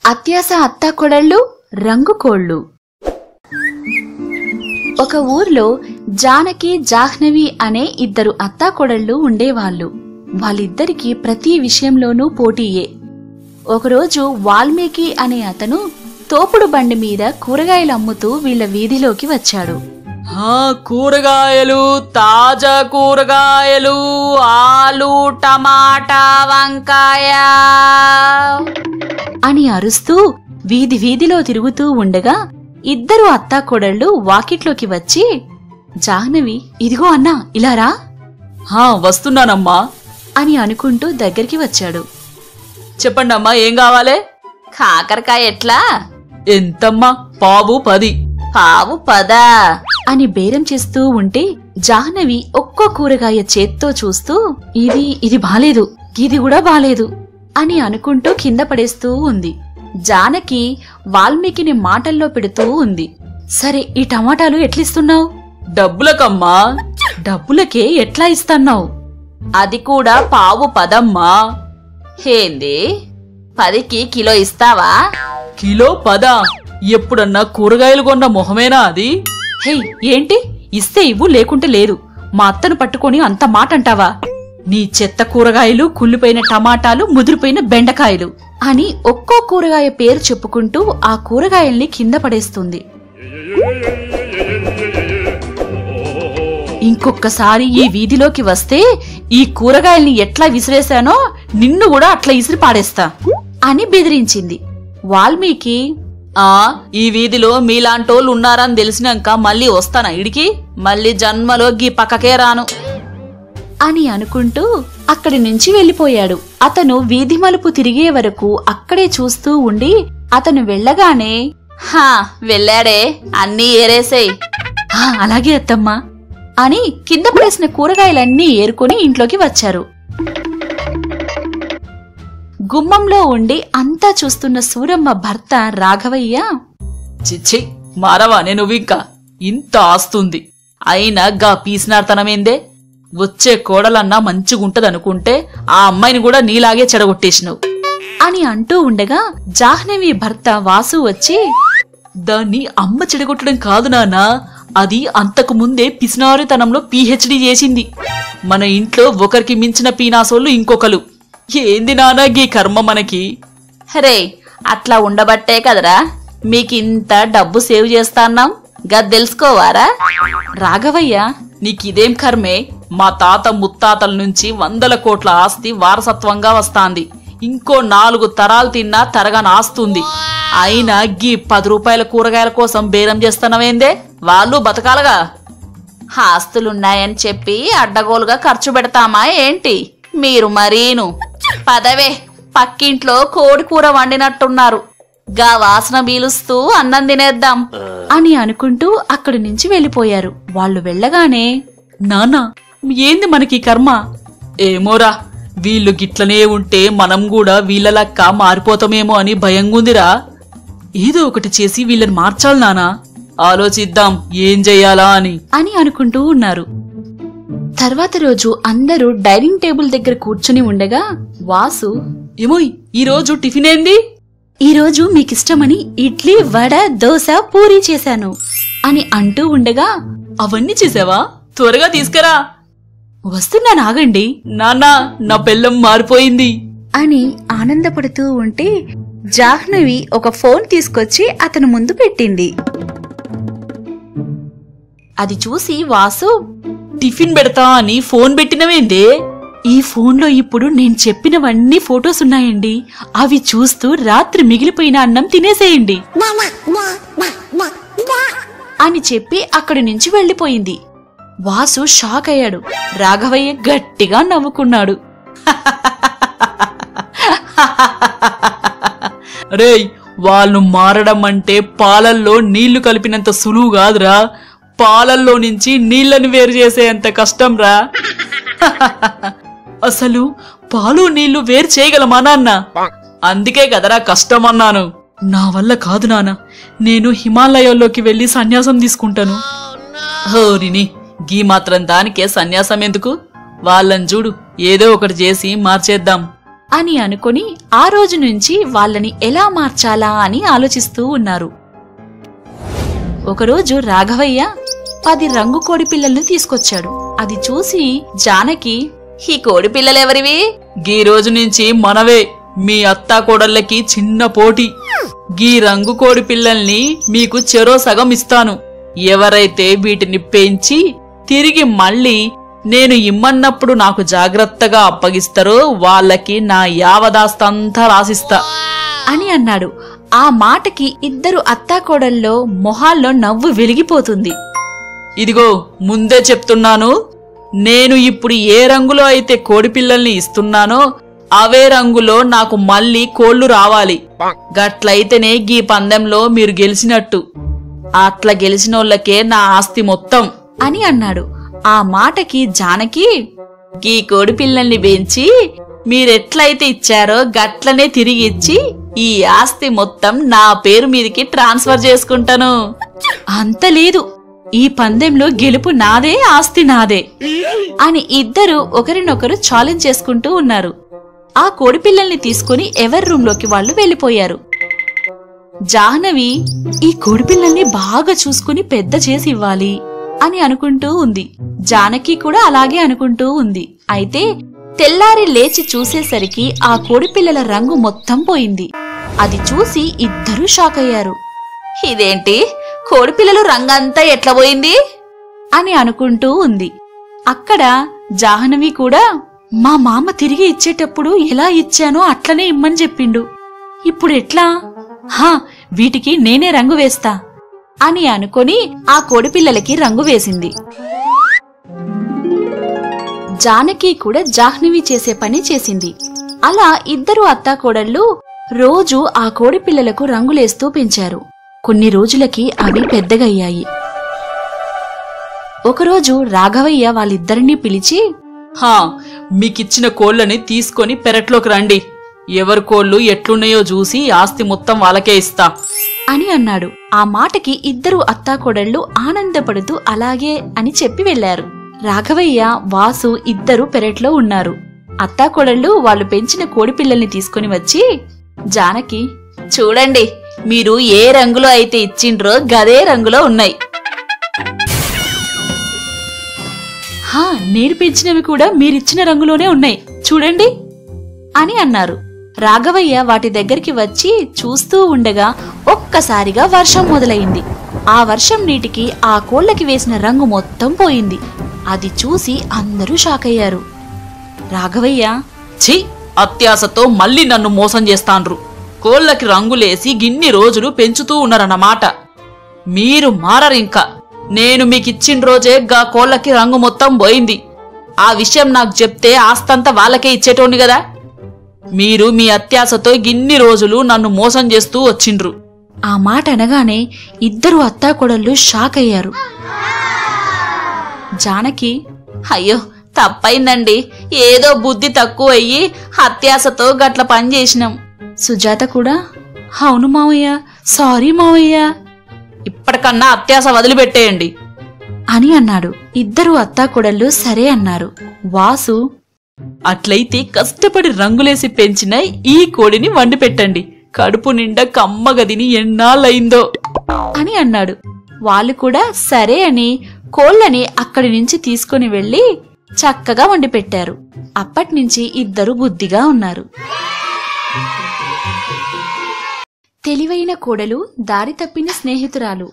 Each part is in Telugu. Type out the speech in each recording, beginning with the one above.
అత్యాస అత్తాకొడళ్ళు రంగు కోళ్ళు ఒక ఊర్లో జానకి జాహ్నవి అనే ఇద్దరు అత్తాకొడళ్ళు ఉండేవాళ్ళు వాళ్ళిద్దరికీ ప్రతి విషయంలోనూ పోటీయే ఒకరోజు వాల్మీకి అనే అతను తోపుడు బండి మీద కూరగాయలు అమ్ముతూ వీళ్ళ వీధిలోకి వచ్చాడు హా కూరగాయలు తాజా కూరగాయలు ఆలు టమాటా వంకాయ అని అరుస్తూ వీధి వీధిలో తిరుగుతూ ఉండగా ఇద్దరు అత్తాకోడళ్ళు వాకిట్లోకి వచ్చి జాహ్నవి ఇదిగో అన్నా ఇలా రా హా వస్తున్నానమ్మా అని అనుకుంటూ దగ్గరికి వచ్చాడు చెప్పండి అమ్మా ఏం కావాలి కాకరకాయ ఎట్లా ఎంతమ్మా పావు పది పావు పదా అని బేరం చేస్తూ ఉంటే జాహ్నవి ఒక్కో కూరగాయ చేత్తో చూస్తూ ఇది ఇది బాలేదు ఇది కూడా బాలేదు అని అనుకుంటూ కింద పడేస్తూ ఉంది జానకి వాల్మీకిని మాటల్లో పెడుతూ ఉంది సరే ఈ టమాటాలు ఎట్లిస్తున్నావు డబ్బులకమ్మా డబ్బులకే ఎట్లా ఇస్తన్నావు అది కూడా పావు పదమ్మా హేంది పదికి కిలో ఇస్తావా కిలో పదా ఎప్పుడన్నా కూరగాయలు కొన్న మొహమేనా అది హే ఏంటి ఇస్తే ఇవ్వు లేకుంటే లేదు మా అత్తను పట్టుకొని అంత మాట అంటావా నీ చెత్త కూరగాయలు కుళ్ళిపోయిన టమాటాలు ముదిరిపోయిన బెండకాయలు అని ఒక్కో కూరగాయ పేరు చెప్పుకుంటూ ఆ కూరగాయల్ని కింద పడేస్తుంది ఇంకొక్కసారి ఈ వీధిలోకి వస్తే ఈ కూరగాయల్ని ఎట్లా విసిరేశానో నిన్ను కూడా అట్లా ఇసిరి పాడేస్తా అని బెదిరించింది వాల్మీకి ఆ ఈ వీధిలో మీలాంటోళ్ళు ఉన్నారని తెలిసినాక మళ్ళీ వస్తానా ఇడికి మళ్ళీ జన్మలో గీ పక్కకే రాను అని అనుకుంటూ అక్కడి నుంచి వెళ్ళిపోయాడు అతను వీధి మలుపు తిరిగే వరకు అక్కడే చూస్తూ ఉండి అతను వెళ్ళగానే హా వెళ్ళాడే అన్నీ ఏరేసేయ్ "హా, అలాగే అత్తమ్మా అని కింద పడేసిన కూరగాయలన్నీ ఏరుకొని ఇంట్లోకి వచ్చారు గుమ్మంలో ఉండి అంతా చూస్తున్న సూరమ్మ భర్త రాఘవయ్య చిచ్చి మారవా నేను ఇంకా ఇంత ఆస్తుంది అయినా గా పీసినార్తనమేందే వచ్చే కోడలన్నా మంచిగుంటదనుకుంటే ఆ అమ్మాయిని కూడా నీలాగే చెడగొట్టేసినావు అని అంటూ ఉండగా జాహ్నవి భర్త వాసు వచ్చి దాన్ని అమ్మ చెడగొట్టడం కాదు నాన్నా అది అంతకు ముందే పిసినారితనంలో పీహెచ్డీ చేసింది మన ఇంట్లో ఒకరికి మించిన పీనాసోళ్ళు ఇంకొకరు ఏంది నానా గీ కర్మ మనకి హరే అట్లా ఉండబట్టే కదరా మీకింత డబ్బు సేవ్ చేస్తాన్నాం గది తెలుసుకోవారా రాఘవయ్య నీకిదేం కర్మే మా తాత ముత్తాతల నుంచి వందల కోట్ల ఆస్తి వారసత్వంగా వస్తాంది ఇంకో నాలుగు తరాలు తిన్నా తరగని ఆస్తుంది అయినా గీ పది రూపాయల కూరగాయల కోసం బేరం చేస్తున్నావేందే వాళ్ళు బతకాలగా ఆస్తులున్నాయని చెప్పి అడ్డగోలుగా ఖర్చు పెడతామా ఏంటి మీరు మరీను పదవే పక్కింట్లో కోడి కూర వండినట్టున్నారు గా వాసన పీలుస్తూ అన్నం తినేద్దాం అని అనుకుంటూ అక్కడి నుంచి వెళ్ళిపోయారు వాళ్ళు వెళ్ళగానే నానా ఏంది మనకి కర్మ ఏమోరా వీళ్ళు గిట్లనే ఉంటే మనం కూడా వీళ్ళలక్క మారిపోతామేమో అని భయంగుందిరా ఏదో ఒకటి చేసి వీళ్ళని మార్చాలి నానా ఆలోచిద్దాం ఏం చెయ్యాలా అని అని అనుకుంటూ ఉన్నారు తర్వాత రోజు అందరూ డైనింగ్ టేబుల్ దగ్గర కూర్చుని ఉండగా వాసు ఏమోయ్ ఈ రోజు టిఫిన్ ఏంది ఈ రోజు మీకిష్టమని ఇడ్లీ వడ దోశ పూరీ చేశాను అని అంటూ ఉండగా అవన్నీ చేసావా త్వరగా తీసుకురా వస్తున్నాను ఆగండి నాన్నా నా పెళ్ళం మారిపోయింది అని ఆనందపడుతూ ఉంటే జాహ్నవి ఒక ఫోన్ తీసుకొచ్చి అతని ముందు పెట్టింది అది చూసి వాసు టిఫిన్ పెడతా అని ఫోన్ పెట్టినవేందే ఈ ఫోన్లో ఇప్పుడు నేను చెప్పినవన్నీ ఫొటోస్ ఉన్నాయండి అవి చూస్తూ రాత్రి మిగిలిపోయిన అన్నం తినేసేయండి అని చెప్పి అక్కడి నుంచి వెళ్ళిపోయింది వాసు షాక్ అయ్యాడు రాఘవయ్య గట్టిగా నవ్వుకున్నాడు రేయ్ వాళ్ళు మారడం అంటే పాలల్లో నీళ్లు కలిపినంత సులువు కాదురా పాలల్లో నుంచి నీళ్లను వేరు చేసేంత కష్టం రా అసలు పాలు నీళ్లు వేరు చేయగలమా నాన్న అందుకే కదరా కష్టం అన్నాను నా వల్ల కాదు నాన్న నేను హిమాలయాల్లోకి వెళ్లి సన్యాసం తీసుకుంటాను హోరిని గీ మాత్రం దానికే సన్యాసం ఎందుకు వాళ్ళని చూడు ఏదో ఒకటి చేసి మార్చేద్దాం అని అనుకొని ఆ రోజు నుంచి వాళ్ళని ఎలా మార్చాలా అని ఆలోచిస్తూ ఉన్నారు ఒకరోజు రాఘవయ్య పది రంగు కోడి పిల్లల్ని తీసుకొచ్చాడు అది చూసి జానకి ఈ కోడి పిల్లలెవరివి గీ రోజు నుంచి మనవే మీ అత్తా కోడళ్ళకి చిన్న పోటీ గీ రంగు కోడి పిల్లల్ని మీకు చెరో సగం ఇస్తాను ఎవరైతే వీటిని పెంచి తిరిగి మళ్ళీ నేను ఇమ్మన్నప్పుడు నాకు జాగ్రత్తగా అప్పగిస్తారో వాళ్ళకి నా యావదాస్తంతా రాసిస్తా అని అన్నాడు ఆ మాటకి ఇద్దరు అత్తాకోడల్లో మొహాల్లో నవ్వు వెలిగిపోతుంది ఇదిగో ముందే చెప్తున్నాను నేను ఇప్పుడు ఏ రంగులో అయితే కోడి పిల్లల్ని ఇస్తున్నానో అవే రంగులో నాకు మళ్ళీ కోళ్లు రావాలి గట్లయితేనే గీ పందెంలో మీరు గెలిచినట్టు అట్లా గెలిచినోళ్ళకే నా ఆస్తి మొత్తం అని అన్నాడు ఆ మాటకి జానకి గీ కోడి పిల్లల్ని పెంచి మీరెట్లయితే ఇచ్చారో గట్లనే తిరిగి ఇచ్చి ఈ ఆస్తి మొత్తం నా పేరు మీదకి ట్రాన్స్ఫర్ చేసుకుంటాను అంత లేదు ఈ పందెంలో గెలుపు నాదే ఆస్తి నాదే అని ఇద్దరు ఒకరినొకరు ఛాలెంజ్ చేసుకుంటూ ఉన్నారు ఆ కోడిపిల్లల్ని తీసుకుని ఎవరి రూంలోకి వాళ్ళు వెళ్ళిపోయారు జాహ్నవి ఈ కోడిపిల్లల్ని బాగా చూసుకుని పెద్ద చేసి ఇవ్వాలి అని అనుకుంటూ ఉంది జానకి కూడా అలాగే అనుకుంటూ ఉంది అయితే తెల్లారి లేచి చూసేసరికి ఆ కోడిపిల్లల రంగు మొత్తం పోయింది అది చూసి ఇద్దరూ షాక్ అయ్యారు ఇదేంటి కోడిపిల్లలు రంగంతా ఎట్లా పోయింది అని అనుకుంటూ ఉంది అక్కడ జాహ్నవి కూడా మా మామ తిరిగి ఇచ్చేటప్పుడు ఎలా ఇచ్చానో అట్లనే ఇమ్మని చెప్పిండు ఇప్పుడు ఎట్లా హా వీటికి నేనే రంగు వేస్తా అని అనుకొని ఆ కోడిపిల్లలకి రంగు వేసింది జానకి కూడా జాహ్నవి చేసే పని చేసింది అలా ఇద్దరు అత్తాకోడళ్ళు రోజు ఆ కోడిపిల్లలకు రంగులేస్తూ పెంచారు కొన్ని రోజులకి అవి పెద్దగయ్యాయి ఒకరోజు రాఘవయ్య వాళ్ళిద్దరినీ పిలిచి హా మీకిచ్చిన కోళ్ళని తీసుకొని పెరట్లోకి రండి ఎవరి కోళ్ళు ఎట్లున్నాయో చూసి ఆస్తి మొత్తం వాళ్ళకే ఇస్తా అని అన్నాడు ఆ మాటకి ఇద్దరు అత్తాకోడళ్ళు ఆనందపడుతూ అలాగే అని చెప్పి వెళ్లారు రాఘవయ్య వాసు ఇద్దరు పెరట్లో ఉన్నారు అత్తాకోడళ్ళు వాళ్ళు పెంచిన కోడిపిల్లల్ని తీసుకుని వచ్చి జానకి చూడండి మీరు ఏ రంగులో అయితే ఇచ్చిండ్రో గదే రంగులో ఉన్నాయి హా నేను పెంచినవి కూడా మీరిచ్చిన రంగులోనే ఉన్నాయి చూడండి అని అన్నారు రాఘవయ్య వాటి దగ్గరికి వచ్చి చూస్తూ ఉండగా ఒక్కసారిగా వర్షం మొదలైంది ఆ వర్షం నీటికి ఆ కోళ్ళకి వేసిన రంగు మొత్తం పోయింది అది చూసి అందరూ షాక్ అయ్యారు రాఘవయ్య ఛీ అత్యాశతో మళ్ళీ నన్ను మోసం చేస్తాండ్రు కోళ్ళకి రంగులేసి గిన్ని రోజులు పెంచుతూ ఉన్నారన్నమాట మీరు మారరింకా నేను మీకిచ్చిన రోజే గా కోళ్ళకి రంగు మొత్తం పోయింది ఆ విషయం నాకు చెప్తే ఆస్తంతా వాళ్ళకే ఇచ్చేటోని కదా మీరు మీ అత్యాశతో గిన్ని రోజులు నన్ను మోసం చేస్తూ వచ్చిండ్రు ఆ మాట అనగానే ఇద్దరు అత్తాకోడళ్ళు షాక్ అయ్యారు జానకి అయ్యో తప్పైందండి ఏదో బుద్ధి తక్కువ అయ్యి అత్యాశతో గట్ల పని చేసినాం సుజాత కూడా అవును మావయ్య సారీ మావయ్య ఇప్పటికన్నా అత్యాశ వదిలిపెట్టేయండి అని అన్నాడు ఇద్దరు అత్తాకోడళ్ళు సరే అన్నారు వాసు అట్లయితే కష్టపడి రంగులేసి పెంచిన ఈ కోడిని వండి పెట్టండి కడుపు నిండా కమ్మగదిని ఎన్నాళ్ళయిందో అని అన్నాడు వాళ్ళు కూడా సరే అని కోళ్ళని అక్కడి నుంచి తీసుకుని వెళ్లి చక్కగా వండి పెట్టారు అప్పట్నుంచి ఇద్దరు బుద్ధిగా ఉన్నారు తెలివైన కోడలు దారి తప్పిన స్నేహితురాలు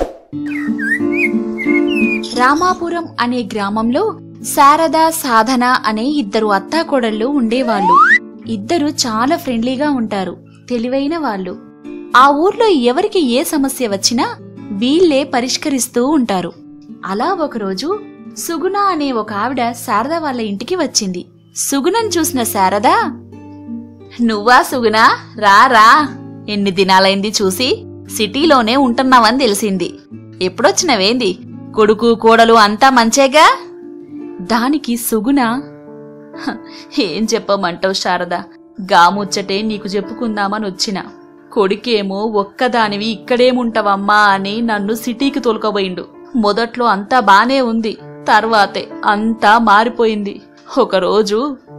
రామాపురం అనే గ్రామంలో శారద సాధన అనే ఇద్దరు అత్తాకోడళ్ళు ఉండేవాళ్ళు ఇద్దరు చాలా ఫ్రెండ్లీగా ఉంటారు తెలివైన వాళ్ళు ఆ ఊర్లో ఎవరికి ఏ సమస్య వచ్చినా వీళ్ళే పరిష్కరిస్తూ ఉంటారు అలా ఒకరోజు సుగుణ అనే ఒక ఆవిడ శారద వాళ్ళ ఇంటికి వచ్చింది సుగుణం చూసిన శారద నువ్వా సుగుణ రా రా ఎన్ని దినాలైంది చూసి సిటీలోనే ఉంటున్నావని తెలిసింది ఎప్పుడొచ్చినవేంది కొడుకు కోడలు అంతా మంచేగా దానికి సుగుణ "హ, ఏం చెప్పమంటావు శారద గాముచ్చటే నీకు చెప్పుకుందామని వచ్చిన కొడుకేమో ఒక్కదానివి ఇక్కడేముంటావమ్మా అని నన్ను సిటీకి తోలుకోబోయిండు మొదట్లో అంతా బానే ఉంది తర్వాతే అంతా మారిపోయింది ఒకరోజు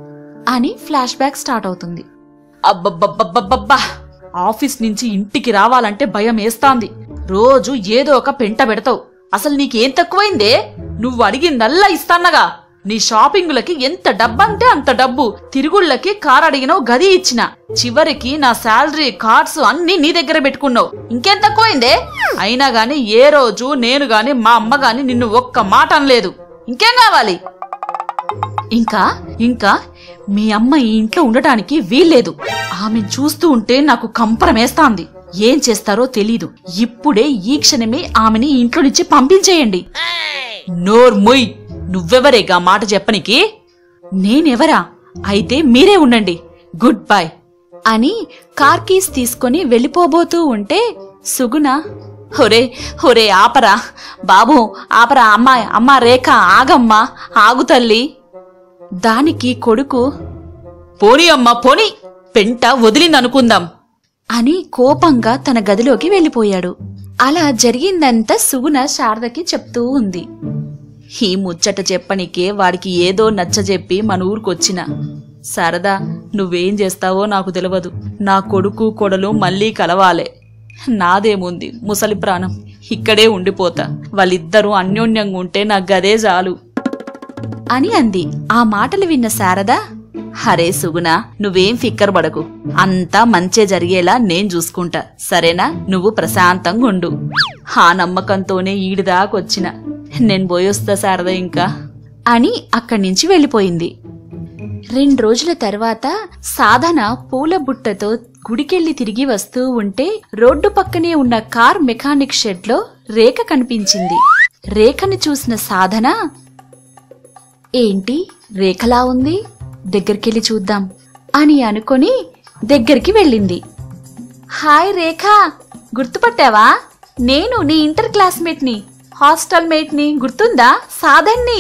అని ఫ్లాష్ బ్యాక్ స్టార్ట్ అవుతుంది అబ్బబ్బబ్బబ్బబ్బా ఆఫీస్ నుంచి ఇంటికి రావాలంటే భయం వేస్తాంది రోజు ఏదో ఒక పెంట పెడతావు అసలు నీకేం తక్కువైందే నువ్వు అడిగిందల్లా ఇస్తాన్నగా నీ షాపింగులకి ఎంత డబ్బంటే అంత డబ్బు తిరుగుళ్ళకి కార్ అడిగినావు గది ఇచ్చిన చివరికి నా శాలరీ కార్డ్స్ అన్ని నీ దగ్గర పెట్టుకున్నావు ఇంకేం తక్కువైందే అయినా గాని ఏ రోజు నేను గాని మా అమ్మ గాని నిన్ను ఒక్క మాట అనలేదు ఇంకేం కావాలి ఇంకా ఇంకా మీ అమ్మ ఈ ఇంట్లో ఉండటానికి వీల్లేదు ఆమె చూస్తూ ఉంటే నాకు కంపరమేస్తాంది ఏం చేస్తారో తెలీదు ఇప్పుడే ఈ క్షణమే ఆమెని ఇంట్లో నుంచి పంపించేయండి నోర్ మొయ్ నువ్వెవరేగా మాట చెప్పనికి నేనెవరా అయితే మీరే ఉండండి గుడ్ బై అని కార్ కీస్ తీసుకొని వెళ్ళిపోబోతూ ఉంటే సుగుణ హొరే హొరే ఆపరా బాబు ఆపరా అమ్మా అమ్మా రేఖ ఆగమ్మా ఆగు తల్లి దానికి కొడుకు పోనీ అమ్మా పోనీ పెంట వదిలిందనుకుందాం అని కోపంగా తన గదిలోకి వెళ్ళిపోయాడు అలా జరిగిందంతా సుగుణ శారదకి చెప్తూ ఉంది ఈ ముచ్చట చెప్పనికే వాడికి ఏదో నచ్చజెప్పి మన ఊరికొచ్చిన సరదా నువ్వేం చేస్తావో నాకు తెలియదు నా కొడుకు కొడలు మళ్ళీ కలవాలే నాదేముంది ముసలి ప్రాణం ఇక్కడే ఉండిపోతా వాళ్ళిద్దరూ అన్యోన్యంగా ఉంటే నాకు గదే చాలు అని అంది ఆ మాటలు విన్న శారద హరే సుగుణ నువ్వేం ఫిక్కర్ పడకు అంతా మంచే జరిగేలా నేను చూసుకుంటా సరేనా నువ్వు ప్రశాంతంగా ఉండు ఆ నమ్మకంతోనే ఈడిదాకొచ్చిన నేను పోయొస్తా శారద ఇంకా అని అక్కడి నుంచి వెళ్ళిపోయింది రెండు రోజుల తర్వాత సాధన పూల బుట్టతో గుడికెళ్లి తిరిగి వస్తూ ఉంటే రోడ్డు పక్కనే ఉన్న కార్ మెకానిక్ షెడ్ లో రేఖ కనిపించింది రేఖని చూసిన సాధన ఏంటి రేఖలా ఉంది దగ్గరికెళ్ళి చూద్దాం అని అనుకొని దగ్గరికి వెళ్ళింది హాయ్ రేఖ గుర్తుపట్టావా నేను నీ ఇంటర్ క్లాస్మేట్ని హాస్టల్ మేట్ని గుర్తుందా సాధన్ని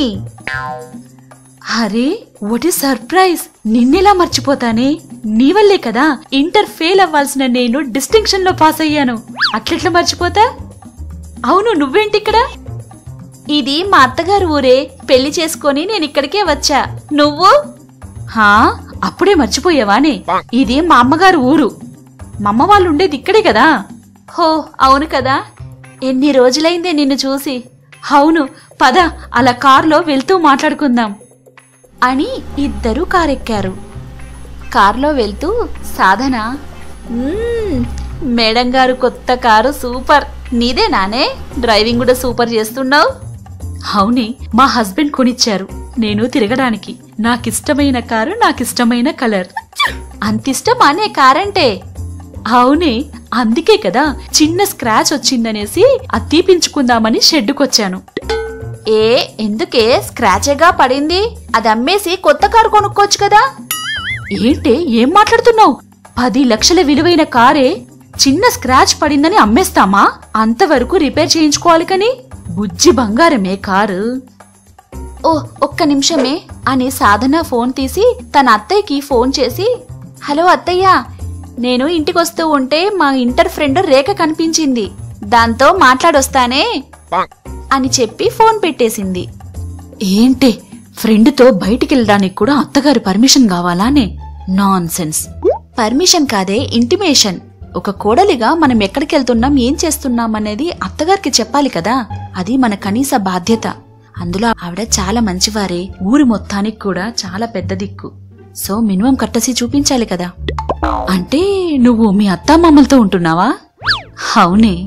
అరే వాట్ ఇస్ సర్ప్రైజ్ నిన్నెలా మర్చిపోతానే నీ వల్లే కదా ఇంటర్ ఫెయిల్ అవ్వాల్సిన నేను డిస్టింక్షన్ లో పాస్ అయ్యాను అట్లెట్లా మర్చిపోతా అవును నువ్వేంటి ఇక్కడ ఇది మా అత్తగారు ఊరే పెళ్లి చేసుకొని నేను ఇక్కడికే వచ్చా నువ్వు హా అప్పుడే మర్చిపోయావానే ఇది మా అమ్మగారు ఊరు మా అమ్మ వాళ్ళు ఉండేది ఇక్కడే కదా హో అవును కదా ఎన్ని రోజులైందే నిన్ను చూసి అవును పద అలా కారులో వెళ్తూ మాట్లాడుకుందాం అని ఇద్దరూ కారెక్కారు కారులో వెళ్తూ సాధన "మ్మ్, మేడం గారు కొత్త కారు సూపర్ నీదే నానే డ్రైవింగ్ కూడా సూపర్ చేస్తున్నావు అవునే మా హస్బెండ్ కొనిచ్చారు నేను తిరగడానికి నాకిష్టమైన కారు నాకిష్టమైన కలర్ అంతిష్టం అనే కారంటే అవునే అందుకే కదా చిన్న స్క్రాచ్ వచ్చిందనేసి అది తీపించుకుందామని షెడ్డుకొచ్చాను ఏ ఎందుకే స్క్రాచేగా పడింది అది అమ్మేసి కొత్త కారు కొనుక్కోవచ్చు కదా ఏంటే ఏం మాట్లాడుతున్నావు పది లక్షల విలువైన కారే చిన్న స్క్రాచ్ పడిందని అమ్మేస్తామా అంతవరకు రిపేర్ చేయించుకోవాలి కని బుజ్జి బంగారమే కారు ఓ ఒక్క నిమిషమే అని సాధన ఫోన్ తీసి తన అత్తయ్యకి ఫోన్ చేసి హలో అత్తయ్య నేను ఇంటికొస్తూ ఉంటే మా ఇంటర్ ఫ్రెండ్ రేఖ కనిపించింది దాంతో మాట్లాడొస్తానే అని చెప్పి ఫోన్ పెట్టేసింది ఏంటే ఫ్రెండ్తో బయటికి వెళ్ళడానికి కూడా అత్తగారి పర్మిషన్ కావాలానే నాన్ సెన్స్ పర్మిషన్ కాదే ఇంటిమేషన్ ఒక కోడలిగా మనం ఎక్కడికి వెళ్తున్నాం ఏం చేస్తున్నాం అనేది అత్తగారికి చెప్పాలి కదా అది మన కనీస బాధ్యత అందులో ఆవిడ చాలా మంచివారే ఊరి మొత్తానికి కూడా చాలా పెద్ద దిక్కు సో మినిమం కట్టసి చూపించాలి కదా అంటే నువ్వు మీ అత్తామామలతో ఉంటున్నావా అవునే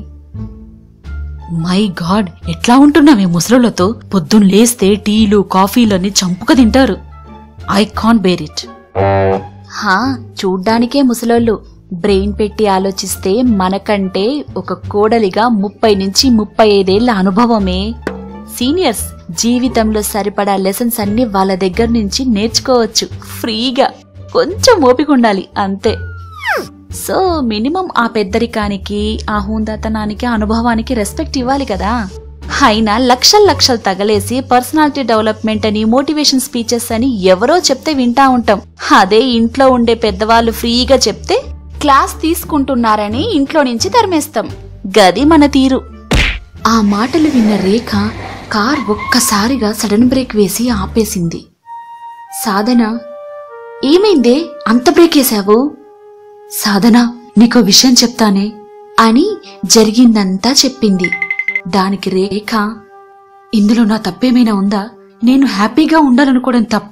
మై గాడ్ ఎట్లా ఉంటున్నావే ముసలులతో పొద్దున్న లేస్తే టీలు కాఫీలని చంపుక తింటారు ఐ కాన్ బేర్ ఇట్ హా చూడ్డానికే ముసలోళ్ళు బ్రెయిన్ పెట్టి ఆలోచిస్తే మనకంటే ఒక కోడలిగా ముప్పై నుంచి ముప్పై ఐదేళ్ల అనుభవమే సీనియర్స్ జీవితంలో సరిపడా లెసన్స్ అన్ని వాళ్ళ దగ్గర నుంచి నేర్చుకోవచ్చు ఫ్రీగా కొంచెం ఓపిక ఉండాలి అంతే సో మినిమం ఆ పెద్దరికానికి ఆ హుందాతనానికి అనుభవానికి రెస్పెక్ట్ ఇవ్వాలి కదా అయినా లక్షలు లక్షలు తగలేసి పర్సనాలిటీ డెవలప్మెంట్ అని మోటివేషన్ స్పీచెస్ అని ఎవరో చెప్తే వింటా ఉంటాం అదే ఇంట్లో ఉండే పెద్దవాళ్ళు ఫ్రీగా చెప్తే క్లాస్ తీసుకుంటున్నారని ఇంట్లో నుంచి తరిమేస్తాం గది మన తీరు ఆ మాటలు విన్న రేఖ కార్ ఒక్కసారిగా సడన్ బ్రేక్ వేసి ఆపేసింది సాధన ఏమైందే అంత బ్రేక్ వేసావు సాధన నీకో విషయం చెప్తానే అని జరిగిందంతా చెప్పింది దానికి రేఖ ఇందులో నా తప్పేమైనా ఉందా నేను హ్యాపీగా ఉండాలనుకోవడం తప్ప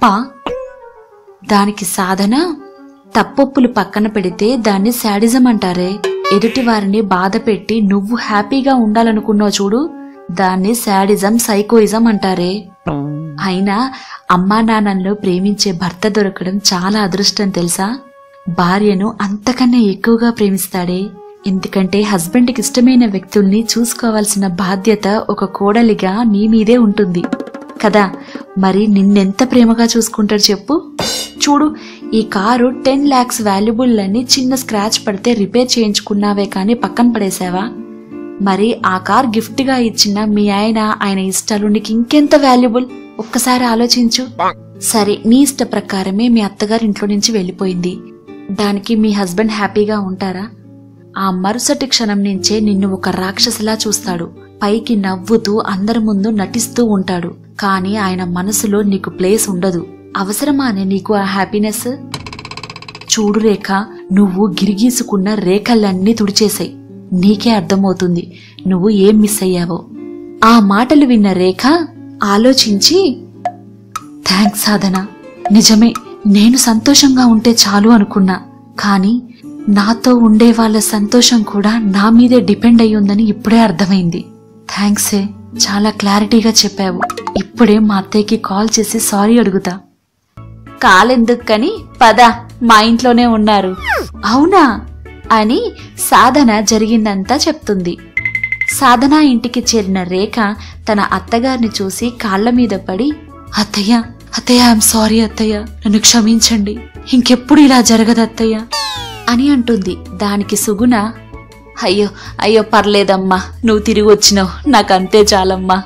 దానికి సాధన తప్పొప్పులు పక్కన పెడితే దాన్ని శాడిజం అంటారే ఎదుటి వారిని బాధ పెట్టి నువ్వు హ్యాపీగా ఉండాలనుకున్నావు చూడు దాన్ని శాడిజం సైకోయిజం అంటారే అయినా అమ్మా నాన్నలను ప్రేమించే భర్త దొరకడం చాలా అదృష్టం తెలుసా భార్యను అంతకన్నా ఎక్కువగా ప్రేమిస్తాడే ఎందుకంటే హస్బెండ్కి ఇష్టమైన వ్యక్తుల్ని చూసుకోవాల్సిన బాధ్యత ఒక కోడలిగా నీ మీదే ఉంటుంది కదా మరి నిన్నెంత ప్రేమగా చూసుకుంటాడు చెప్పు చూడు ఈ కారు టెన్ లాక్స్ వాల్యుబుల్ అని చిన్న స్క్రాచ్ పడితే రిపేర్ చేయించుకున్నావే కానీ పక్కన పడేసావా మరి ఆ కార్ గిఫ్ట్ గా ఇచ్చిన మీ ఆయన ఆయన ఇష్టాలు నీకు ఇంకెంత వాల్యుబుల్ ఒక్కసారి ఆలోచించు సరే నీ ఇష్ట ప్రకారమే మీ అత్తగారి ఇంట్లో నుంచి వెళ్ళిపోయింది దానికి మీ హస్బెండ్ హ్యాపీగా ఉంటారా ఆ మరుసటి క్షణం నుంచే నిన్ను ఒక రాక్షసిలా చూస్తాడు పైకి నవ్వుతూ అందరి ముందు నటిస్తూ ఉంటాడు కానీ ఆయన మనసులో నీకు ప్లేస్ ఉండదు అవసరమానే నీకు ఆ హ్యాపీనెస్ చూడు రేఖ నువ్వు గిరిగీసుకున్న రేఖలన్నీ తుడిచేసాయి నీకే అర్థమవుతుంది నువ్వు ఏం మిస్ అయ్యావో ఆ మాటలు విన్న రేఖ ఆలోచించి థ్యాంక్స్ సాధన నిజమే నేను సంతోషంగా ఉంటే చాలు అనుకున్నా కానీ నాతో ఉండే వాళ్ళ సంతోషం కూడా నా మీదే డిపెండ్ అయి ఉందని ఇప్పుడే అర్థమైంది థ్యాంక్సే చాలా క్లారిటీగా చెప్పావు ఇప్పుడే మా అత్తయ్యకి కాల్ చేసి సారీ అడుగుతా కాలెందుకు కని పద మా ఇంట్లోనే ఉన్నారు అవునా అని సాధన జరిగిందంతా చెప్తుంది సాధన ఇంటికి చేరిన రేఖ తన అత్తగారిని చూసి కాళ్ల మీద పడి అత్తయ్య అత్తయ్య ఐఎమ్ సారీ అత్తయ్య నన్ను క్షమించండి ఇంకెప్పుడు ఇలా జరగదు అత్తయ్య అని అంటుంది దానికి సుగుణ అయ్యో అయ్యో పర్లేదమ్మా నువ్వు తిరిగి వచ్చినావు నాకంతే చాలమ్మా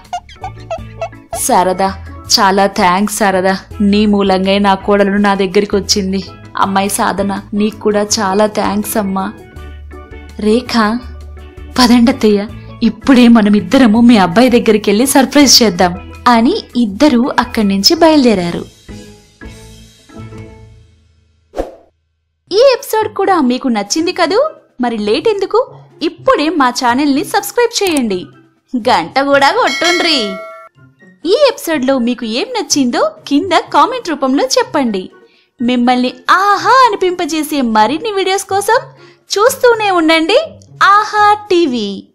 శారదా చాలా థ్యాంక్స్ శారదా నీ మూలంగా నా కోడలు నా దగ్గరికి వచ్చింది అమ్మాయి సాధన నీకు కూడా చాలా థ్యాంక్స్ అమ్మా రేఖ పదండత్తయ్య ఇప్పుడే మనం ఇద్దరము మీ అబ్బాయి దగ్గరికి వెళ్ళి సర్ప్రైజ్ చేద్దాం అని ఇద్దరూ అక్కడి నుంచి బయలుదేరారు ఈ ఎపిసోడ్ కూడా మీకు నచ్చింది కదూ మరి లేట్ ఎందుకు ఇప్పుడే మా ఛానల్ని సబ్స్క్రైబ్ చేయండి గంట కూడా కొట్టుండ్రి ఈ ఎపిసోడ్లో మీకు ఏం నచ్చిందో కింద కామెంట్ రూపంలో చెప్పండి మిమ్మల్ని ఆహా అనిపింపజేసే మరిన్ని వీడియోస్ కోసం చూస్తూనే ఉండండి ఆహా టీవీ